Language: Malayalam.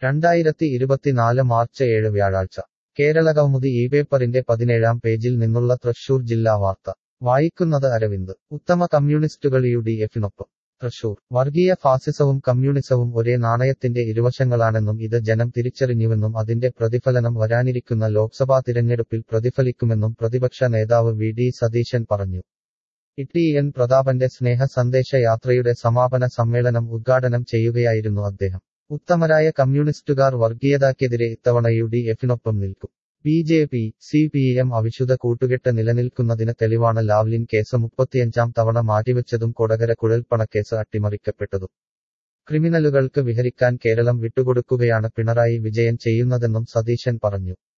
രണ്ടായിരത്തി ഇരുപത്തിനാല് മാർച്ച് ഏഴ് വ്യാഴാഴ്ച കേരളകൗമുദി ഈ പേപ്പറിന്റെ പതിനേഴാം പേജിൽ നിന്നുള്ള തൃശൂർ ജില്ലാ വാർത്ത വായിക്കുന്നത് അരവിന്ദ് ഉത്തമ കമ്മ്യൂണിസ്റ്റുകൾ യു ഡി എഫിനൊപ്പം തൃശൂർ വർഗീയ ഫാസിസവും കമ്മ്യൂണിസവും ഒരേ നാണയത്തിന്റെ ഇരുവശങ്ങളാണെന്നും ഇത് ജനം തിരിച്ചറിഞ്ഞുവെന്നും അതിന്റെ പ്രതിഫലനം വരാനിരിക്കുന്ന ലോക്സഭാ തിരഞ്ഞെടുപ്പിൽ പ്രതിഫലിക്കുമെന്നും പ്രതിപക്ഷ നേതാവ് വി ഡി സതീശൻ പറഞ്ഞു ഇടി എൻ പ്രതാപന്റെ സ്നേഹ സന്ദേശ യാത്രയുടെ സമാപന സമ്മേളനം ഉദ്ഘാടനം ചെയ്യുകയായിരുന്നു അദ്ദേഹം ഉത്തമരായ കമ്മ്യൂണിസ്റ്റുകാർ വർഗീയതയ്ക്കെതിരെ ഇത്തവണ യു ഡി എഫിനൊപ്പം നിൽക്കും B J P C P M അവിശുദ്ധ കൂട്ടുകെട്ട് നിലനിൽക്കുന്നതിന് തെളിവാണ് ലാവ്ലിൻ കേസ് മുപ്പത്തിയഞ്ചാം തവണ മാറ്റിവെച്ചതും കൊടകര കുഴൽപ്പണക്കേസ് അട്ടിമറിക്കപ്പെട്ടതും ക്രിമിനലുകൾക്ക് വിഹരിക്കാൻ കേരളം വിട്ടുകൊടുക്കുകയാണ് പിണറായി വിജയൻ ചെയ്യുന്നതെന്നും സതീശൻ പറഞ്ഞു